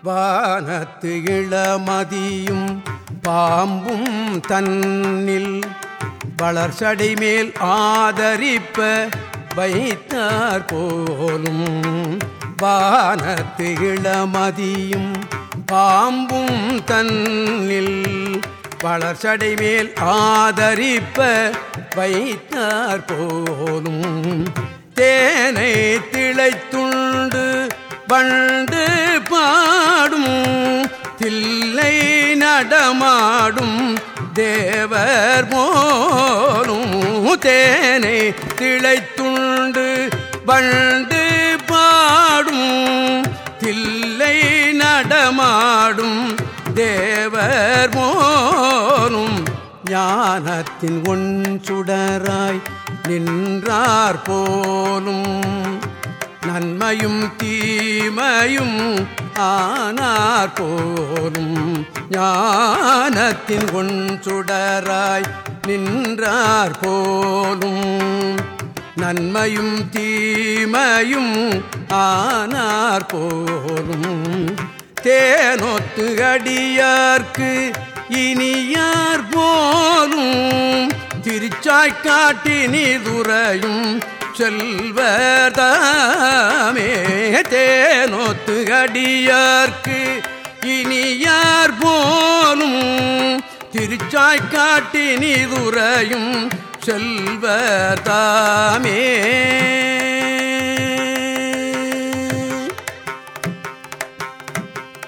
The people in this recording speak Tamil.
வானத்து இளமதியும் பாம்பும் தன்னில் வளர்ச்சடை மேல் ஆதரிப்ப வைத்தார் போலும் வானத்து இளமதியும் பாம்பும் தன்னில் வளர்ச்சடை மேல் ஆதரிப்ப வைத்தார் போலும் தேனை திளைத்துண்டு வண்டு பாடும் தில்லை நடமாடும் தேவர் போலும் தேனை திளைத்துண்டு வண்டு பாடும் தில்லை நடமாடும் தேவர் போலும் ஞானத்தின் ஒன் சுடராய் நின்றார் போலும் நன்மையும் தீமையும் ஆனார் போலும் ஞானத்தின் ஒன் சுடராய் நின்றார் போலும் நன்மையும் தீமையும் ஆனார் போலும் தேனொத்து அடியார்க்கு இனியார் போலும் திருச்சாய்க்காட்டி நீதுரையும் செல்வதாமே தேனொத்து அடியார்க்கு இனியார் போலும் திருச்சாய்க்காட்டி நீதுரையும் செல்வதாமே